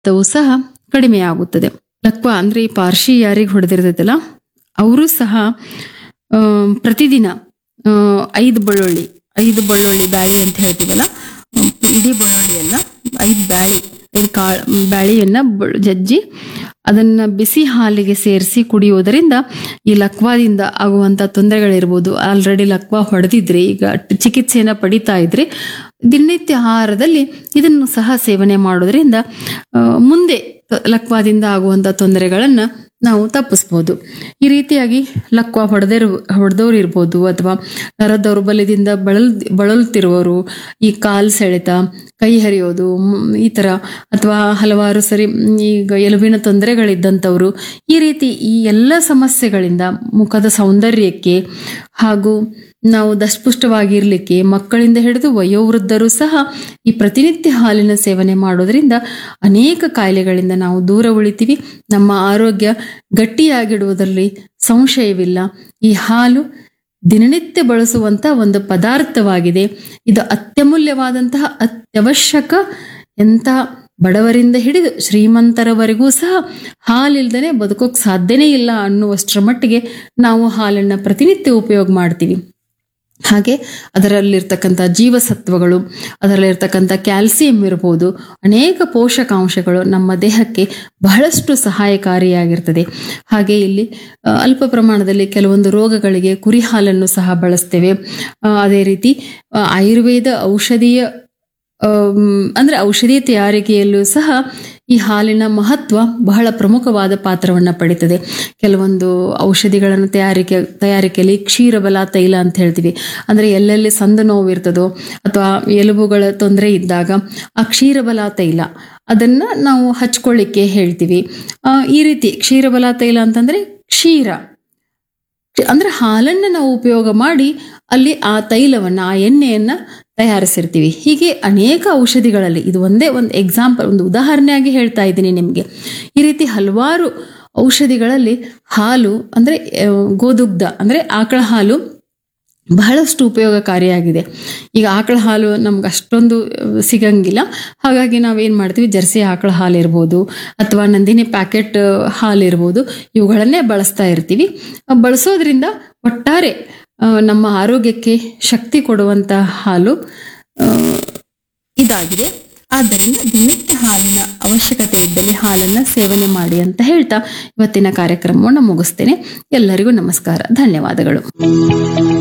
ಪಿತ್ತವೂ ಸಹ ಕಡಿಮೆಯಾಗುತ್ತದೆ ಲಕ್ವ ಅಂದ್ರೆ ಈ ಪಾರ್ಶಿ ಯಾರಿಗೆ ಹೊಡೆದಿರ್ತೈತಲ್ಲ ಅವರು ಸಹ ಆ, ಪ್ರತಿದಿನ ಆ, ಐದು ಬೆಳ್ಳುಳ್ಳಿ ಐದು ಬೆಳ್ಳುಳ್ಳಿ ಬ್ಯಾಳಿ ಅಂತ ಹೇಳ್ತೀವಲ್ಲ ಹ್ಮ್, ಇಡೀ ಬೆಳ್ಳುಳ್ಳಿಯನ್ನ ಐದು ಬ್ಯಾಳಿ ಐದು ಕಾಳು ಬ್ಯಾಳಿಯನ್ನ ಬ- ಜಜ್ಜಿ ಅದನ್ನ ಬಿಸಿ ಹಾಲಿಗೆ ಸೇರಿಸಿ ಕುಡಿಯುವುದರಿಂದ ಈ ಲಕ್ವಾದಿಂದ ಆಗುವಂತ ತೊಂದರೆಗಳಿರ್ಬೋದು ಆಲ್ರೆಡಿ ಲಕ್ವಾ ಹೊಡೆದಿದ್ರೆ ಈಗ ಚಿಕಿತ್ಸೆಯನ್ನ ಪಡಿತಾ ಇದ್ರೆ ದಿನನಿತ್ಯ ಆಹಾರದಲ್ಲಿ ಇದನ್ನು ಸಹ ಸೇವನೆ ಮಾಡೋದ್ರಿಂದ ಆ, ಮುಂದೆ ಲಕ್ವಾದಿಂದ ಆಗುವಂತ ತೊಂದರೆಗಳನ್ನ ನಾವು ತಪ್ಪಿಸ್ಬೋದು ಈ ರೀತಿಯಾಗಿ ಲಕ್ವ ಹೊಡೆದಿರು ಹೊಡೆದವ್ರು ಇರ್ಬೋದು ಅಥವಾ ನರ ದೌರ್ಬಲ್ಯದಿಂದ ಬಳಲ್ ಬಳಲ್ತಿರುವವರು ಈ ಕಾಲ್ ಸೆಳೆತ ಕೈ ಹರಿಯೋದು ಮ್, ಈ ತರ ಅಥವಾ ಹಲವಾರು ಸರಿ ಮ್, ಈಗ ಎಲುಬಿನ ತೊಂದರೆಗಳಿದ್ದಂಥವ್ರು ಈ ರೀತಿ ಈ ಎಲ್ಲ ಸಮಸ್ಯೆಗಳಿಂದ ಮುಖದ ಸೌಂದರ್ಯಕ್ಕೆ ಹಾಗೂ ನಾವು ದಷ್ಟಪುಷ್ಟವಾಗಿರ್ಲಿಕ್ಕೆ ಮಕ್ಕಳಿಂದ ಹಿಡಿದು ವಯೋವೃದ್ಧರು ಸಹ ಈ ಪ್ರತಿನಿತ್ಯ ಹಾಲಿನ ಸೇವನೆ ಮಾಡೋದ್ರಿಂದ ಅನೇಕ ಕಾಯಿಲೆಗಳಿಂದ ನಾವು ದೂರ ಉಳಿತೀವಿ ನಮ್ಮ ಆರೋಗ್ಯ ಗಟ್ಟಿಯಾಗಿಡುವುದರಲ್ಲಿ ಸಂಶಯವಿಲ್ಲ ಈ ಹಾಲು ದಿನನಿತ್ಯ ಬಳಸುವಂತ ಒಂದು ಪದಾರ್ಥವಾಗಿದೆ ಇದು ಅತ್ಯಮೂಲ್ಯವಾದಂತಹ ಅತ್ಯವಶ್ಯಕ ಎಂತಹ ಬಡವರಿಂದ ಹಿಡಿದು ಶ್ರೀಮಂತರವರೆಗೂ ಸಹ ಹಾಲಿಲ್ದನೆ ಬದುಕೋಕ್ ಸಾಧ್ಯನೇ ಇಲ್ಲ ಅನ್ನುವಷ್ಟರ ಮಟ್ಟಿಗೆ ನಾವು ಹಾಲನ್ನ ಪ್ರತಿನಿತ್ಯ ಉಪಯೋಗ ಮಾಡ್ತೀವಿ ಹಾಗೆ ಅದರಲ್ಲಿರ್ತಕ್ಕಂಥ ಜೀವಸತ್ವಗಳು ಅದರಲ್ಲಿರ್ತಕ್ಕಂಥ ಕ್ಯಾಲ್ಸಿಯಂ ಇರ್ಬೋದು ಅನೇಕ ಪೋಷಕಾಂಶಗಳು ನಮ್ಮ ದೇಹಕ್ಕೆ ಬಹಳಷ್ಟು ಸಹಾಯಕಾರಿಯಾಗಿರ್ತದೆ ಹಾಗೆ ಇಲ್ಲಿ ಆ, ಅಲ್ಪ ಪ್ರಮಾಣದಲ್ಲಿ ಕೆಲವೊಂದು ರೋಗಗಳಿಗೆ ಕುರಿ ಹಾಲನ್ನು ಸಹ ಬಳಸ್ತೇವೆ ಆ, ಅದೇ ರೀತಿ ಆ, ಆಯುರ್ವೇದ ಔಷಧೀಯ ಆಮ್, ಅಂದ್ರೆ ಔಷಧಿ ತಯಾರಿಕೆಯಲ್ಲೂ ಸಹ ಈ ಹಾಲಿನ ಮಹತ್ವ ಬಹಳ ಪ್ರಮುಖವಾದ ಪಾತ್ರವನ್ನ ಪಡೀತದೆ ಕೆಲವೊಂದು ಔಷಧಿಗಳನ್ನು ತಯಾರಿಕೆ ತಯಾರಿಕೆಯಲ್ಲಿ ಕ್ಷೀರಬಲ ತೈಲ ಅಂತ ಹೇಳ್ತೀವಿ ಅಂದ್ರೆ ಎಲ್ಲೆಲ್ಲಿ ಸಂದು ನೋವು ಇರ್ತದೋ ಅಥವಾ ಎಲುಬುಗಳ ತೊಂದರೆ ಇದ್ದಾಗ ಆ ಕ್ಷೀರಬಲ ತೈಲ ಅದನ್ನ ನಾವು ಹಚ್ಕೊಳ್ಳಿಕ್ಕೆ ಹೇಳ್ತೀವಿ ಆ, ಈ ರೀತಿ ಕ್ಷೀರಬಲ ತೈಲ ಅಂತಂದ್ರೆ ಕ್ಷೀರ ಅಂದ್ರೆ ಹಾಲನ್ನ ನಾವು ಉಪಯೋಗ ಮಾಡಿ ಅಲ್ಲಿ ಆ ತೈಲವನ್ನ ಆ ಎಣ್ಣೆಯನ್ನ ತಯಾರಿಸಿರ್ತೀವಿ ಹೀಗೆ ಅನೇಕ ಔಷಧಿಗಳಲ್ಲಿ ಇದು ಒಂದೇ ಒಂದು ಎಕ್ಸಾಂಪಲ್ ಒಂದು ಉದಾಹರಣೆಯಾಗಿ ಹೇಳ್ತಾ ಇದ್ದೀನಿ ನಿಮಗೆ ಈ ರೀತಿ ಹಲವಾರು ಔಷಧಿಗಳಲ್ಲಿ ಹಾಲು ಅಂದ್ರೆ ಆ, ಗೋದುಗ್ಧ ಅಂದ್ರೆ ಆಕಳ ಹಾಲು ಬಹಳಷ್ಟು ಉಪಯೋಗಕಾರಿಯಾಗಿದೆ ಈಗ ಆಕಳ ಹಾಲು ನಮ್ಗೆ ಅಷ್ಟೊಂದು ಆ, ಸಿಗಂಗಿಲ್ಲ ಹಾಗಾಗಿ ನಾವೇನು ಮಾಡ್ತೀವಿ ಜರ್ಸಿ ಆಕಳ ಹಾಲು ಇರ್ಬೋದು ಅಥವಾ ನಂದಿನಿ ಪ್ಯಾಕೆಟ್ ಹಾಲು ಇರ್ಬೋದು ಇವುಗಳನ್ನೇ ಬಳಸ್ತಾ ಇರ್ತೀವಿ ಆ, ಬಳಸೋದ್ರಿಂದ ಒಟ್ಟಾರೆ ಆ, ನಮ್ಮ ಆರೋಗ್ಯಕ್ಕೆ ಶಕ್ತಿ ಕೊಡುವಂತ ಹಾಲು ಆ, ಇದಾಗಿದೆ ಆದ್ದರಿಂದ ದಿನನಿತ್ಯ ಹಾಲಿನ ಅವಶ್ಯಕತೆ ಇದ್ದಲ್ಲಿ ಹಾಲನ್ನ ಸೇವನೆ ಮಾಡಿ ಅಂತ ಹೇಳ್ತಾ ಇವತ್ತಿನ ಕಾರ್ಯಕ್ರಮವನ್ನು ಮುಗಿಸ್ತೇನೆ ಎಲ್ಲರಿಗೂ ನಮಸ್ಕಾರ ಧನ್ಯವಾದಗಳು